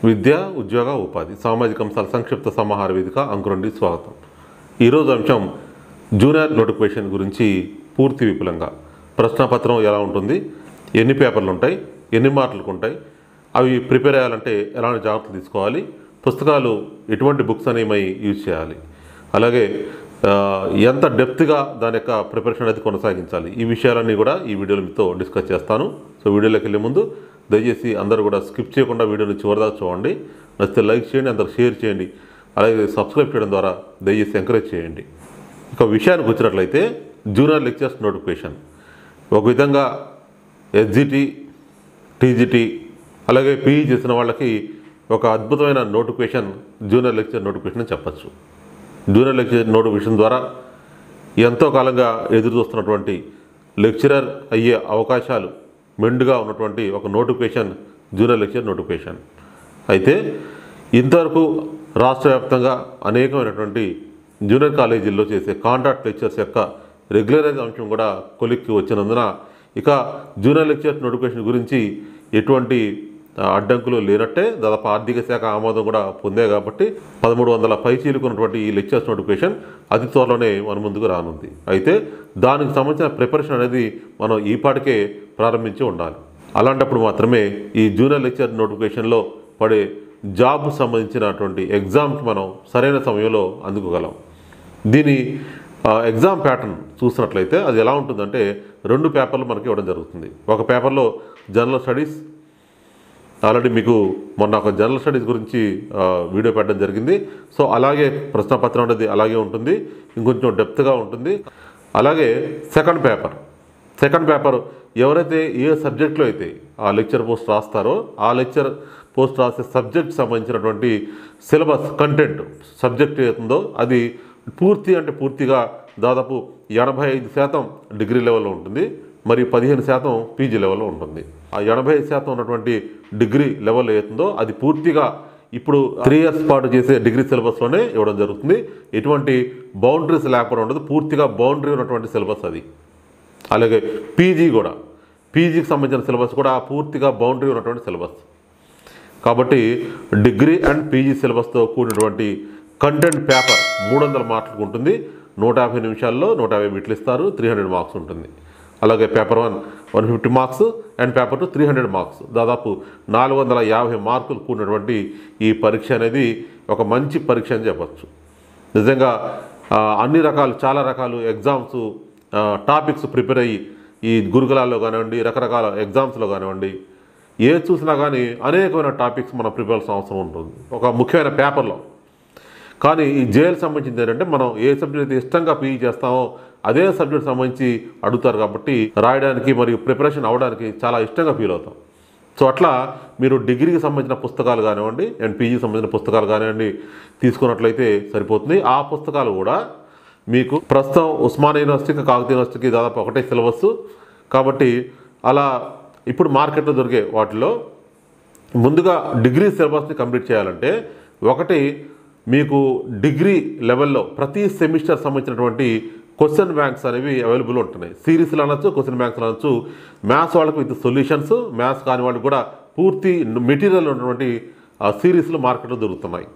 విద్య ఉద్యోగ ఉపాధి సామాజిక అంశాల సంక్షిప్త సమాహార వేదిక అంకురండి స్వాగతం ఈరోజు అంశం జూనియర్ నోటిఫికేషన్ గురించి పూర్తి విపులంగా ప్రశ్నపత్రం ఎలా ఉంటుంది ఎన్ని పేపర్లు ఉంటాయి ఎన్ని మార్కులకు ఉంటాయి అవి ప్రిపేర్ అయ్యాలంటే ఎలాంటి జాగ్రత్తలు తీసుకోవాలి పుస్తకాలు ఎటువంటి బుక్స్ అనేవి యూజ్ చేయాలి అలాగే ఆ, ఎంత డెప్త్గా దాని యొక్క ప్రిపరేషన్ అనేది కొనసాగించాలి ఈ విషయాలన్నీ కూడా ఈ వీడియోలో మీతో డిస్కస్ చేస్తాను సో వీడియోలోకి వెళ్ళే ముందు దయచేసి అందరూ కూడా స్కిప్ చేయకుండా వీడియోని చివరిదాకా చూడండి నచ్చితే లైక్ చేయండి అందరికి షేర్ చేయండి అలాగే సబ్స్క్రైబ్ చేయడం ద్వారా దయచేసి ఎంకరేజ్ చేయండి ఇక విషయానికి వచ్చినట్లయితే జూనియర్ లెక్చర్స్ నోటిఫికేషన్ ఒక విధంగా ఎస్జిటి టీజీటీ అలాగే పీఈ చేసిన వాళ్ళకి ఒక అద్భుతమైన నోటిఫికేషన్ జూనియర్ లెక్చర్ నోటిఫికేషన్ అని చెప్పచ్చు జూనియర్ లెక్చర్ నోటిఫికేషన్ ద్వారా ఎంతో కాలంగా ఎదురు చూస్తున్నటువంటి లెక్చరర్ అయ్యే అవకాశాలు మెండుగా ఉన్నటువంటి ఒక నోటిఫికేషన్ జూనియర్ లెక్చర్ నోటిఫికేషన్ అయితే ఇంతవరకు రాష్ట్ర వ్యాప్తంగా అనేకమైనటువంటి జూనియర్ కాలేజీల్లో చేసే కాంట్రాక్ట్ లెక్చర్స్ యొక్క రెగ్యులరైజ్ అంశం కూడా కొలిక్కి వచ్చినందున ఇక జూనియర్ లెక్చర్స్ నోటిఫికేషన్ గురించి ఎటువంటి ఆ, అడ్డంకులు లేనట్టే దాదాపు ఆర్థిక శాఖ ఆమోదం కూడా పొందే కాబట్టి పదమూడు వందల పై చీలుకున్నటువంటి ఈ లెక్చర్స్ నోటిఫికేషన్ అతి త్వరలోనే మన ముందుకు రానుంది అయితే దానికి సంబంధించిన ప్రిపరేషన్ అనేది మనం ఈ పాటికే ప్రారంభించి ఉండాలి అలాంటప్పుడు మాత్రమే ఈ జూనియర్ లెక్చర్ నోటిఫికేషన్లో పడే జాబ్ సంబంధించినటువంటి ఎగ్జామ్కి మనం సరైన సమయంలో అందుకోగలం దీని ఆ, ఎగ్జామ్ ప్యాటర్న్ చూసినట్లయితే అది ఎలా ఉంటుందంటే రెండు పేపర్లు మనకి ఇవ్వడం జరుగుతుంది ఒక పేపర్లో జనరల్ స్టడీస్ ఆల్రెడీ మీకు మొన్న ఒక జనరల్ స్టడీస్ గురించి ఆ, వీడియో పెట్టడం జరిగింది సో అలాగే ప్రశ్నపత్రం అనేది అలాగే ఉంటుంది ఇంకొంచెం డెప్త్గా ఉంటుంది అలాగే సెకండ్ పేపర్ సెకండ్ పేపర్ ఎవరైతే ఏ సబ్జెక్ట్లో అయితే ఆ లెక్చర్ పోస్ట్ రాస్తారో ఆ లెక్చర్ పోస్ట్ రాసే సబ్జెక్ట్ సంబంధించినటువంటి సిలబస్ కంటెంట్ సబ్జెక్ట్ ఏతుందో అది పూర్తి అంటే పూర్తిగా దాదాపు ఎనభై ఐదు శాతం డిగ్రీ లెవెల్లో ఉంటుంది మరి పదిహేను శాతం పీజీ లెవెల్లో ఉంటుంది ఆ ఎనభై ఐదు శాతం ఉన్నటువంటి డిగ్రీ లెవెల్ ఏతుందో అది పూర్తిగా ఇప్పుడు త్రీ ఇయర్స్ పాటు చేసే డిగ్రీ సిలబస్లోనే ఇవ్వడం జరుగుతుంది ఎటువంటి బౌండరీస్ లేకుండా ఉండదు పూర్తిగా బౌండరీ ఉన్నటువంటి సిలబస్ అది అలాగే పీజీ కూడా పీజీకి సంబంధించిన సిలబస్ కూడా పూర్తిగా బౌండరీ ఉన్నటువంటి సిలబస్ కాబట్టి డిగ్రీ అండ్ పీజీ సిలబస్తో కూడినటువంటి కంటెంట్ పేపర్ మూడు వందల మార్కులకు ఉంటుంది నూట యాభై నిమిషాల్లో నూట యాభై బిట్లు ఇస్తారు త్రీ హండ్రెడ్ మార్క్స్ ఉంటుంది అలాగే paper one one fifty marks and paper two three hundred marks దాదాపు నాలుగు వందల యాభై మార్కులు కూడినటువంటి ఈ పరీక్ష అనేది ఒక మంచి పరీక్ష అని చెప్పచ్చు నిజంగా ఆ, అన్ని రకాలు చాలా రకాలు ఎగ్జామ్స్ టాపిక్స్ ప్రిపేర్ అయ్యి ఈ గురుకులాల్లో కానివ్వండి రకరకాల ఎగ్జామ్స్లో కానివ్వండి ఏ చూసినా కానీ అనేకమైన టాపిక్స్ మనం ప్రిపేర్ అవ్వాల్సిన అవసరం ఉంటుంది ఒక ముఖ్యమైన పేపర్లో కానీ ఈ జేఎల్ సంబంధించింది ఏంటంటే మనం ఏ సబ్జెక్ట్ అయితే ఇష్టంగా పీఈ చేస్తామో అదే సబ్జెక్ట్ సంబంధించి అడుగుతారు కాబట్టి రాయడానికి మరియు ప్రిపరేషన్ అవ్వడానికి చాలా ఇష్టంగా ఫీల్ అవుతాం సో అట్లా మీరు డిగ్రీకి సంబంధించిన పుస్తకాలు కానివ్వండి అండ్ పీజీకి సంబంధించిన పుస్తకాలు కానివ్వండి తీసుకున్నట్లయితే సరిపోతుంది ఆ పుస్తకాలు కూడా మీకు ప్రస్తుతం ఉస్మానియా యూనివర్సిటీకి కాకతీయ యూనివర్సిటీకి దాదాపు ఒకటే సిలబస్ కాబట్టి అలా ఇప్పుడు మార్కెట్లో దొరికే వాటిలో ముందుగా డిగ్రీ సిలబస్ని కంప్లీట్ చేయాలంటే ఒకటి మీకు డిగ్రీ లెవెల్లో ప్రతి సెమిస్టర్ సంబంధించినటువంటి క్వశ్చన్ బ్యాంక్స్ అనేవి అవైలబుల్ ఉంటున్నాయి సిరీస్లు అనొచ్చు క్వశ్చన్ బ్యాంక్స్ అనొచ్చు మ్యాథ్స్ వాళ్ళకి విత్ సొల్యూషన్స్ మ్యాథ్స్ కాని వాళ్ళకి కూడా పూర్తి మెటీరియల్ ఉన్నటువంటి ఆ సిరీస్లు మార్కెట్లో దొరుకుతున్నాయి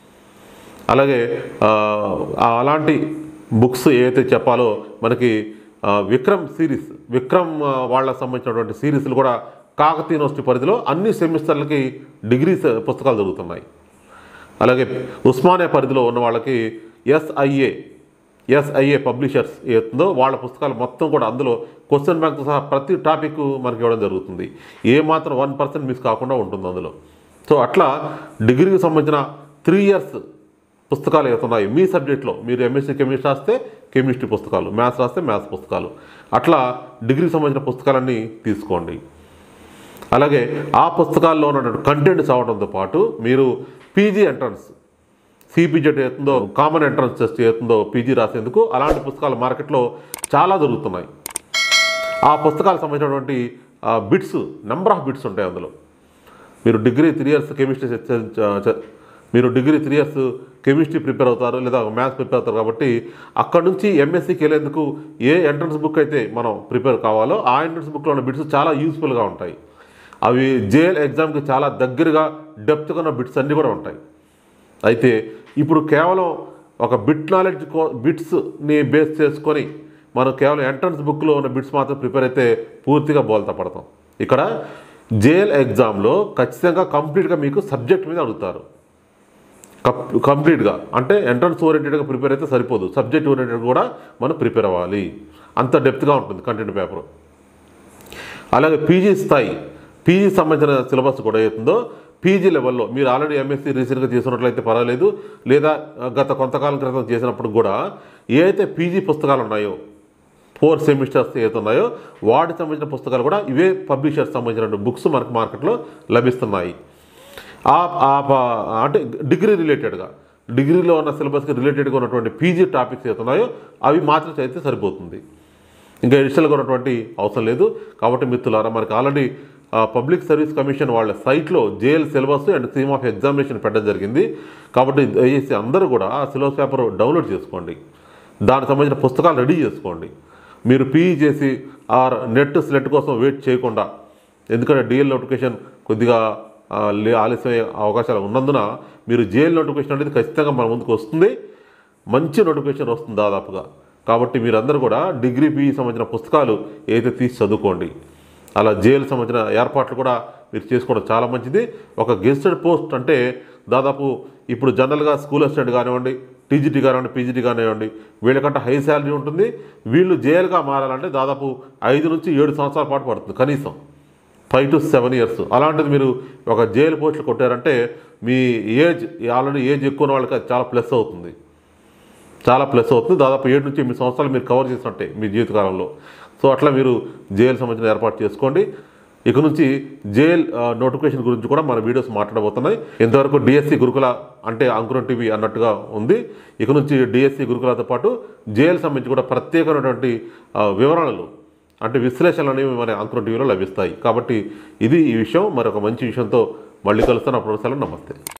అలాగే ఆ, ఆ అలాంటి బుక్స్ ఏవైతే చెప్పాలో మనకి ఆ, విక్రమ్ సిరీస్ విక్రమ్ ఆ, వాళ్ళకి సంబంధించినటువంటి సిరీస్లు కూడా కాకతీయ యూనివర్సిటీ పరిధిలో అన్ని సెమిస్టర్లకి డిగ్రీ స- పుస్తకాలు దొరుకుతున్నాయి అలాగే ఉస్మానియా పరిధిలో ఉన్న వాళ్ళకి ఎస్ఐఏ ఎస్ఐఏ పబ్లిషర్స్ ఏతుందో వాళ్ళ పుస్తకాలు మొత్తం కూడా అందులో క్వశ్చన్ బ్యాంక్తో సహా ప్రతి టాపిక్ మనకి ఇవ్వడం జరుగుతుంది ఏ మాత్రం వన్ పర్సెంట్ మిస్ కాకుండా ఉంటుంది అందులో సో అట్లా డిగ్రీకి సంబంధించిన త్రీ ఇయర్స్ పుస్తకాలు ఏతున్నాయి మీ సబ్జెక్ట్లో మీరు ఎంఎస్సీ కెమిస్ట్రీ రాస్తే కెమిస్ట్రీ పుస్తకాలు మ్యాథ్స్ రాస్తే మ్యాథ్స్ పుస్తకాలు అట్లా డిగ్రీకి సంబంధించిన పుస్తకాలన్నీ తీసుకోండి అలాగే ఆ పుస్తకాల్లో ఉన్నటువంటి కంటెంట్ చదవడంతో పాటు మీరు పీజీ ఎంట్రన్స్ సిపిజెట్ ఏతుందో కామన్ ఎంట్రన్స్ టెస్ట్ ఏతుందో పీజీ రాసేందుకు అలాంటి పుస్తకాలు మార్కెట్లో చాలా దొరుకుతున్నాయి ఆ పుస్తకాలకు సంబంధించినటువంటి బిట్స్ నెంబర్ ఆఫ్ బిట్స్ ఉంటాయి అందులో మీరు డిగ్రీ త్రీ ఇయర్స్ కెమిస్ట్రీ చ- చ- చ- మీరు degree three years chemistry prepare అవుతారు లేదా మ్యాథ్స్ ప్రిపేర్ అవుతారు కాబట్టి అక్కడ నుంచి ఎంఎస్సీకి వెళ్ళేందుకు ఏ ఎంట్రన్స్ బుక్ అయితే మనం ప్రిపేర్ కావాలో ఆ ఎంట్రన్స్ బుక్లో ఉన్న బిట్స్ చాలా యూస్ఫుల్గా ఉంటాయి అవి జేఎల్ ఎగ్జామ్కి చాలా దగ్గరగా డెప్త్గా ఉన్న బిట్స్ అన్నీ కూడా ఉంటాయి అయితే ఇప్పుడు కేవలం ఒక బిట్ నాలెడ్జ్ కో బిట్స్ని బేస్ చేసుకొని మనం కేవలం ఎంట్రన్స్ బుక్లో ఉన్న బిట్స్ మాత్రం ప్రిపేర్ అయితే పూర్తిగా బోల్తా పడతాం ఇక్కడ జేఎల్ ఎగ్జామ్లో ఖచ్చితంగా కంప్లీట్గా మీకు సబ్జెక్ట్ మీద అడుగుతారు కప్- కంప్లీట్గా అంటే ఎంట్రన్స్ ఓరియంటెడ్గా ప్రిపేర్ అయితే సరిపోదు సబ్జెక్ట్ ఓరియంటెడ్ కూడా మనం ప్రిపేర్ అవ్వాలి అంత డెప్త్గా ఉంటుంది కంటెంట్ పేపర్ అలాగే పీజీ స్థాయి పీజీ సంబంధించిన సిలబస్ కూడా అవుతుందో పీజీ లెవెల్లో మీరు ఆల్రెడీ ఎంఎస్సీ రీసెంట్గా చేసినట్లయితే పర్వాలేదు లేదా గత కొంతకాలం క్రితం చేసినప్పుడు కూడా ఏ అయితే పీజీ పుస్తకాలు ఉన్నాయో ఫోర్ సెమిస్టర్స్ ఏదైతే ఉన్నాయో వాటికి సంబంధించిన పుస్తకాలు కూడా ఇవే పబ్లిషర్స్ సంబంధించిన బుక్స్ మనకు మార్కెట్లో లభిస్తున్నాయి ఆ ఆ ప- అంటే డిగ్రీ రిలేటెడ్గా డిగ్రీలో ఉన్న సిలబస్కి రిలేటెడ్గా ఉన్నటువంటి పీజీ టాపిక్స్ ఏదైతే ఉన్నాయో అవి మాత్రం చదివితే సరిపోతుంది ఇంకా ఎడిషనల్గా ఉన్నటువంటి అవసరం లేదు కాబట్టి మిత్రులారా మనకి ఆల్రెడీ పబ్లిక్ సర్వీస్ కమిషన్ వాళ్ళ సైట్లో JL syllabus and theme of examination పెట్టడం జరిగింది కాబట్టి దయచేసి అందరూ కూడా ఆ సిలబస్ పేపర్ డౌన్లోడ్ చేసుకోండి దానికి సంబంధించిన పుస్తకాలు రెడీ చేసుకోండి మీరు పీఈ చేసి ఆ నెట్ స్లెట్ కోసం వెయిట్ చేయకుండా ఎందుకంటే డిఎల్ నోటిఫికేషన్ కొద్దిగా ఆ, లే ఆలస్యమయ్యే అవకాశాలు ఉన్నందున మీరు జేఎల్ నోటిఫికేషన్ అనేది ఖచ్చితంగా మన ముందుకు వస్తుంది మంచి నోటిఫికేషన్ వస్తుంది దాదాపుగా కాబట్టి మీరందరూ కూడా డిగ్రీ పీఈ సంబంధించిన పుస్తకాలు ఏదైతే తీసి చదువుకోండి అలా జేఎల్ సంబంధించిన ఏర్పాట్లు కూడా మీరు చేసుకోవడం చాలా మంచిది ఒక గెస్టెడ్ పోస్ట్ అంటే దాదాపు ఇప్పుడు జనరల్గా స్కూల్ అసిస్టెంట్ కానివ్వండి టీజీటీ కానివ్వండి పీజీటీ కానివ్వండి వీళ్ళకంటే హై శాలరీ ఉంటుంది వీళ్ళు జేఎల్గా మారాలంటే దాదాపు ఐదు నుంచి ఏడు సంవత్సరాల పాటు పడుతుంది కనీసం ఫైవ్ టు సెవెన్ ఇయర్స్ అలాంటిది మీరు ఒక జైలు పోస్టులు కొట్టారంటే మీ ఏజ్ ఆల్రెడీ ఏజ్ ఎక్కువ ఉన్న వాళ్ళకి అది చాలా ప్లస్ అవుతుంది చాలా ప్లస్ అవుతుంది దాదాపు ఏడు నుంచి ఎనిమిది సంవత్సరాలు మీరు కవర్ చేసినట్టే మీ జీవితకాలంలో సో అట్లా మీరు జైలు సంబంధించిన ఏర్పాటు చేసుకోండి ఇక నుంచి జైల్ నోటిఫికేషన్ గురించి కూడా మన వీడియోస్ మాట్లాడబోతున్నాయి ఇంతవరకు డిఎస్సి గురుకుల అంటే అంకురం టీవీ అన్నట్టుగా ఉంది ఇక నుంచి డిఎస్సి గురుకులతో పాటు జైలు సంబంధించి కూడా ప్రత్యేకమైనటువంటి ఆ, వివరణలు అంటే విశ్లేషణలు అనేవి మన అంకురం టీవీలో లభిస్తాయి కాబట్టి ఇది ఈ విషయం మరొక మంచి విషయంతో మళ్ళీ కలుస్తాను అప్పుడు సెలవు నమస్తే